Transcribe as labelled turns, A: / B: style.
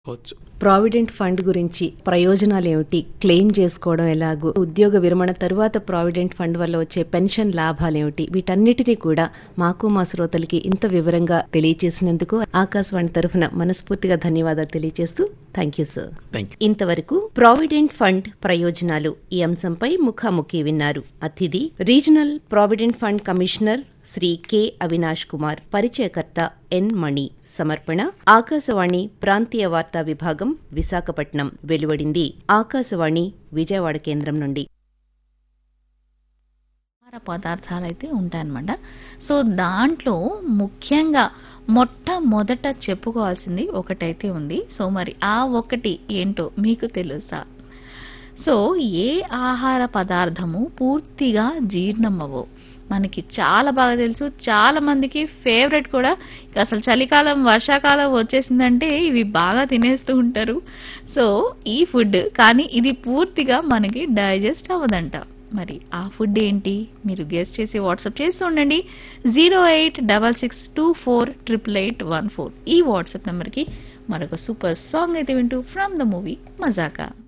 A: వచ్చు
B: provident fund గురించి ప్రయోజనాలు ఏమిటి క్లెయిమ్ చేసుకోవడం ఎలాగూ ఉద్యోగ విరమణ తరువాత ప్రావిడెంట్ ఫండ్ వల్ల వచ్చే పెన్షన్ లాభాలేమిటి వీటన్నిటినీ కూడా మాకు మా శ్రోతలకి ఇంత వివరంగా తెలియచేసినందుకు ఆకాశవాణి తరఫున మనస్ఫూర్తిగా ధన్యవాదాలు తెలియజేస్తూ thank you sir
A: thank you
B: ఇంతవరకు ప్రావిడెంట్ ఫండ్ ప్రయోజనాలు ఈ అంశంపై ముఖాముఖి విన్నారు అతిథి regional provident fund commissioner Shri K Avinash Kumar పరిచయకర్త ఎన్ మణి సమర్పణ ఆకాశవాణి ప్రాంతీయ వార్తా విభాగం విశాఖపట్నం వెలువడింది ఆకాశవాణి విజయవాడ కేంద్రం నుండి
C: ఆహార పదార్థాలు అయితే ఉంటాయన్నమాట సో దాంట్లో ముఖ్యంగా మొట్టమొదట చెప్పుకోవాల్సింది ఒకటైతే ఉంది సో మరి ఆ ఒకటి ఏంటో మీకు తెలుసా సో ఏ ఆహార పదార్థము పూర్తిగా జీర్ణమవ్వవు మనకి చాలా బాగా తెలుసు చాలా మందికి ఫేవరెట్ కూడా ఇక అసలు చలికాలం వర్షాకాలం వచ్చేసిందంటే ఇవి బాగా తినేస్తూ ఉంటారు సో ఈ ఫుడ్ కానీ ఇది పూర్తిగా మనకి డైజెస్ట్ అవ్వదంట మరి ఆ ఫుడ్ ఏంటి మీరు గెస్ట్ చేసి వాట్సాప్ చేస్తూ ఉండండి zero eight double six two four triple eight one four ఈ వాట్సాప్ నెంబర్కి మరొక సూపర్ సాంగ్ అయితే వింటూ ఫ్రమ్ ద మూవీ మజాకా